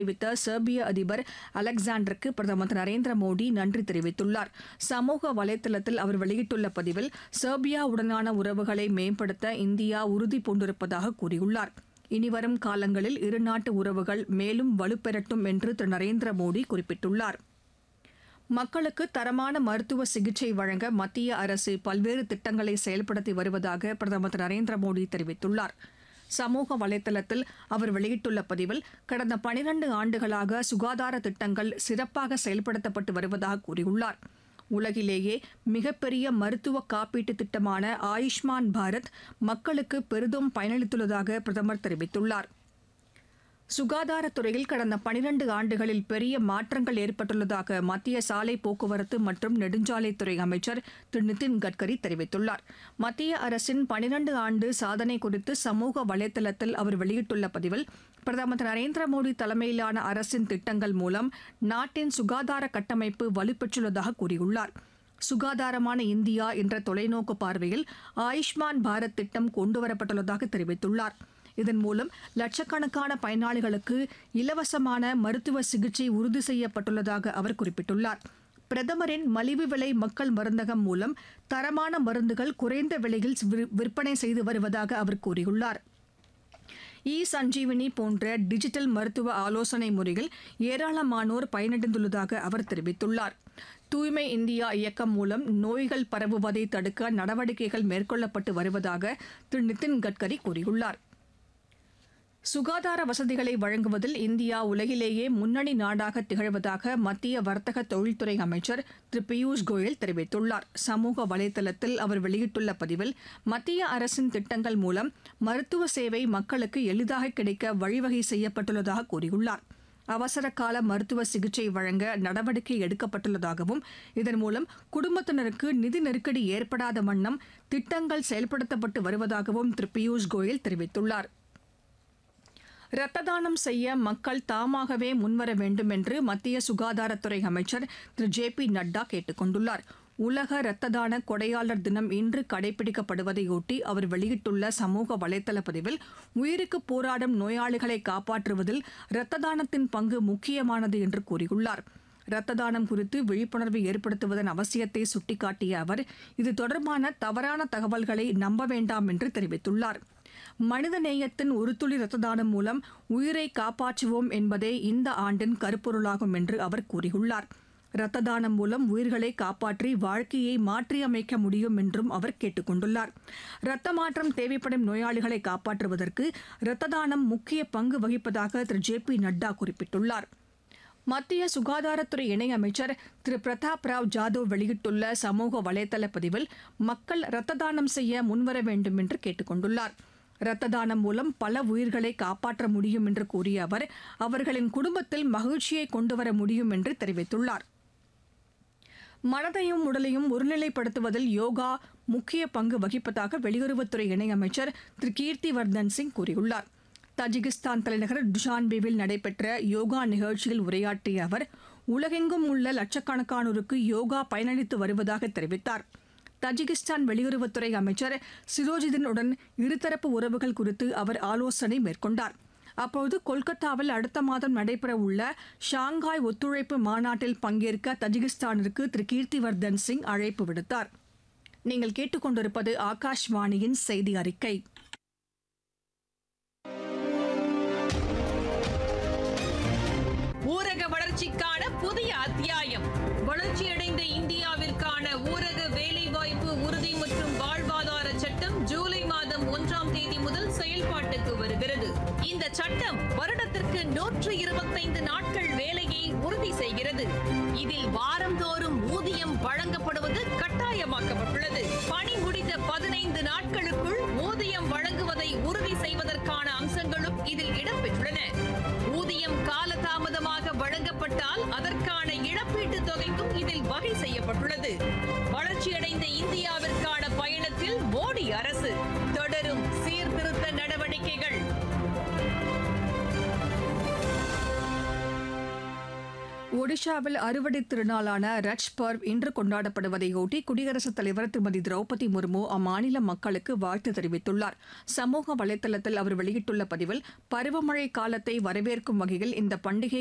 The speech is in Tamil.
தெரிவித்த செர்பிய அதிபர் அலெக்சாண்டருக்கு பிரதமர் திரு நரேந்திர மோடி நன்றி தெரிவித்துள்ளார் சமூக வலைதளத்தில் அவர் வெளியிட்டுள்ள பதிவில் செர்பியாவுடனான உறவுகளை மேம்படுத்த இந்தியா உறுதி பூண்டிருப்பதாக கூறியுள்ளார் இனிவரும் காலங்களில் இருநாட்டு உறவுகள் மேலும் வலுப்பெறட்டும் என்று திரு நரேந்திர மோடி குறிப்பிட்டுள்ளார் மக்களுக்கு தரமான மருத்துவ சிகிச்சை வழங்க மத்திய அரசு பல்வேறு திட்டங்களை செயல்படுத்தி வருவதாக பிரதமர் திரு நரேந்திர மோடி தெரிவித்துள்ளார் சமூக வலைதளத்தில் அவர் வெளியிட்டுள்ள பதிவில் கடந்த பனிரண்டு ஆண்டுகளாக சுகாதார திட்டங்கள் சிறப்பாக செயல்படுத்தப்பட்டு வருவதாக கூறியுள்ளார் உலகிலேயே மிகப்பெரிய மருத்துவ காப்பீட்டு திட்டமான ஆயுஷ்மான் பாரத் மக்களுக்கு பெரிதும் பயனளித்துள்ளதாக பிரதமர் தெரிவித்துள்ளார் சுகாதாரத்துறையில் கடந்த பனிரண்டு ஆண்டுகளில் பெரிய மாற்றங்கள் ஏற்பட்டுள்ளதாக மத்திய சாலை போக்குவரத்து மற்றும் நெடுஞ்சாலைத்துறை அமைச்சர் திரு நிதின் கட்கரி தெரிவித்துள்ளார் மத்திய அரசின் பனிரண்டு ஆண்டு சாதனை குறித்து சமூக வலைதளத்தில் அவர் வெளியிட்டுள்ள பதிவில் பிரதமர் திரு நரேந்திர மோடி தலைமையிலான அரசின் திட்டங்கள் மூலம் நாட்டின் சுகாதார கட்டமைப்பு வலுப்பெற்றுள்ளதாக கூறியுள்ளார் சுகாதாரமான இந்தியா என்ற தொலைநோக்கு பார்வையில் ஆயுஷ்மான் பாரத் திட்டம் கொண்டுவரப்பட்டுள்ளதாக தெரிவித்துள்ளார் இதன் மூலம் லட்சக்கணக்கான பயனாளிகளுக்கு இலவசமான மருத்துவ சிகிச்சை உறுதி செய்யப்பட்டுள்ளதாக அவர் குறிப்பிட்டுள்ளார் பிரதமரின் மலிவு விலை மக்கள் மருந்தகம் மூலம் தரமான மருந்துகள் குறைந்த விலையில் விற்- விற்பனை செய்து வருவதாக அவர் கூறியுள்ளார் இ சஞ்சீவினி போன்ற டிஜிட்டல் மருத்துவ ஆலோசனை முறையில் ஏராளமானோர் பயனடைந்துள்ளதாக அவர் தெரிவித்துள்ளார் தூய்மை இந்தியா இயக்கம் மூலம் நோய்கள் பரவுவதை தடுக்க நடவடிக்கைகள் மேற்கொள்ளப்பட்டு வருவதாக திரு நிதின் கட்கரி கூறியுள்ளார் சுகாதார வசதிகளை வழங்குவதில் இந்தியா உலகிலேயே முன்னணி நாடாக திகழ்வதாக மத்திய வர்த்தக தொழில்துறை அமைச்சர் திரு பியூஷ் கோயல் தெரிவித்துள்ளார் சமூக வலைதளத்தில் அவர் வெளியிட்டுள்ள பதிவில் மத்திய அரசின் திட்டங்கள் மூலம் மருத்துவ சேவை மக்களுக்கு எளிதாக கிடைக்க வழிவகை செய்யப்பட்டுள்ளதாக கூறியுள்ளார் அவசர கால மருத்துவ சிகிச்சை வழங்க நடவடிக்கை எடுக்கப்பட்டுள்ளதாகவும் இதன் மூலம் குடும்பத்தினருக்கு நிதி நெருக்கடி ஏற்படாத வண்ணம் திட்டங்கள் செயல்படுத்தப்பட்டு வருவதாகவும் திரு பியூஷ் கோயல் தெரிவித்துள்ளார் இரத்த தானம் செய்ய மக்கள் தாமாகவே முன்வர வேண்டும் என்று மத்திய சுகாதாரத்துறை அமைச்சர் திரு ஜே பி நட்டா கேட்டுக் கொண்டுள்ளார் உலக இரத்த தான கொடையாளர் தினம் இன்று கடைபிடிக்கப்படுவதையொட்டி அவர் வெளியிட்டுள்ள சமூக வலைதள பதிவில் உயிருக்கு போராடும் நோயாளிகளை காப்பாற்றுவதில் இரத்த தானத்தின் பங்கு முக்கியமானது என்று கூறியுள்ளார் இரத்த தானம் குறித்து விழிப்புணர்வு ஏற்படுத்துவதன் அவசியத்தை சுட்டிக்காட்டிய அவர் இது தொடர்பான தவறான தகவல்களை நம்ப வேண்டாம் என்று தெரிவித்துள்ளார் மனித நேயத்தின் ஒரு துளி இரத்த தானம் மூலம் உயிரை காப்பாற்றுவோம் என்பதே இந்த ஆண்டின் கருப்பொருளாகும் என்று அவர் கூறியுள்ளார் இரத்த தானம் மூலம் உயிர்களை காப்பாற்றி வாழ்க்கையை மாற்றியமைக்க முடியும் என்றும் அவர் கேட்டுக் கொண்டுள்ளார் இரத்த மாற்றம் தேவைப்படும் நோயாளிகளை காப்பாற்றுவதற்கு இரத்த தானம் முக்கிய பங்கு வகிப்பதாக திரு ஜே பி நட்டா குறிப்பிட்டுள்ளார் மத்திய சுகாதாரத்துறை இணையமைச்சர் திரு பிரதாப் ராவ் ஜாதவ் வெளியிட்டுள்ள சமூக வலைதள பதிவில் மக்கள் இரத்த தானம் செய்ய முன்வர வேண்டும் என்று கேட்டுக் கொண்டுள்ளார் இரத்த தானம் மூலம் பல உயிர்களை காப்பாற்ற முடியும் என்று கூறிய அவர் அவர்களின் குடும்பத்தில் மகிழ்ச்சியை கொண்டுவர முடியும் என்று தெரிவித்துள்ளார் மனதையும் உடலையும் ஒருநிலைப்படுத்துவதில் யோகா முக்கிய பங்கு வகிப்பதாக வெளியுறவுத்துறை இணையமைச்சர் திரு கீர்த்தி வர்தன் சிங் கூறியுள்ளார் தஜிகிஸ்தான் தலைநகர் டுஷான்பேவில் நடைபெற்ற யோகா நிகழ்ச்சியில் உரையாற்றிய அவர் உலகெங்கும் உள்ள லட்சக்கணக்கானோருக்கு யோகா பயனளித்து வருவதாக தெரிவித்தார் தஜிகிஸ்தான் வெளியுறவுத்துறை அமைச்சர் சிரோஜிதின் உடன் இருதரப்பு உறவுகள் குறித்து அவர் ஆலோசனை மேற்கொண்டார் அப்போது கொல்கத்தாவில் அடுத்த மாதம் நடைபெறவுள்ள ஷாங்காய் ஒத்துழைப்பு மாநாட்டில் பங்கேற்க தஜிகிஸ்தானிற்கு திரு கீர்த்திவர்தன் சிங் அழைப்பு விடுத்தார் நீங்கள் கேட்டுக்கொண்டிருப்பது ஆகாஷ்வாணியின் செய்தி அறிக்கை ஊரக வளர்ச்சிக்கான புதிய அத்தியாயம் வளர்ச்சியடைந்த இந்தியாவிற்கான ஊரக வேலைவாய்ப்பு உறுதி மற்றும் வாழ்வாதார சட்டம் ஜூலை மாதம் ஒன்றாம் தேதி முதல் செயல்பாட்டுக்கு வருகிறது இந்த சட்டம் வருடத்திற்கு நூற்று இருபத்தைந்து நாட்கள் வேலையை உறுதி செய்கிறது இதில் வாரந்தோறும் ஊதியம் வழங்கப்படுவது கட்டாயமாக்கப்பட்டுள்ளது பணி முடிந்த பதினைந்து நாட்களுக்குள் ஊதியம் வழங்குவதை உறுதி செய்வதற்கான அம்சங்களும் இதில் இடம்பெற்றுள்ளன ஊதியம் காலதாமதமாக வழங்கப்பட்டால் அதற்கான இழப்பீட்டுத் தொகைக்கும் இதில் வகை செய்யப்பட்டுள்ளது வளர்ச்சியடைந்த இந்தியாவிற்கான பயணத்தில் மோடி அரசு தொடரும் சீர்திருத்த நடவடிக்கைகள் ஒடிஷாவில் அறுவடை திருநாளான ரட்ச் பர்வ் இன்று கொண்டாடப்படுவதையொட்டி குடியரசுத் தலைவர் திருமதி திரௌபதி முர்மு அம்மாநில மக்களுக்கு வாழ்த்து தெரிவித்துள்ளார் சமூக வலைதளத்தில் அவர் வெளியிட்டுள்ள பதிவில் பருவமழை காலத்தை வரவேற்கும் வகையில் இந்த பண்டிகை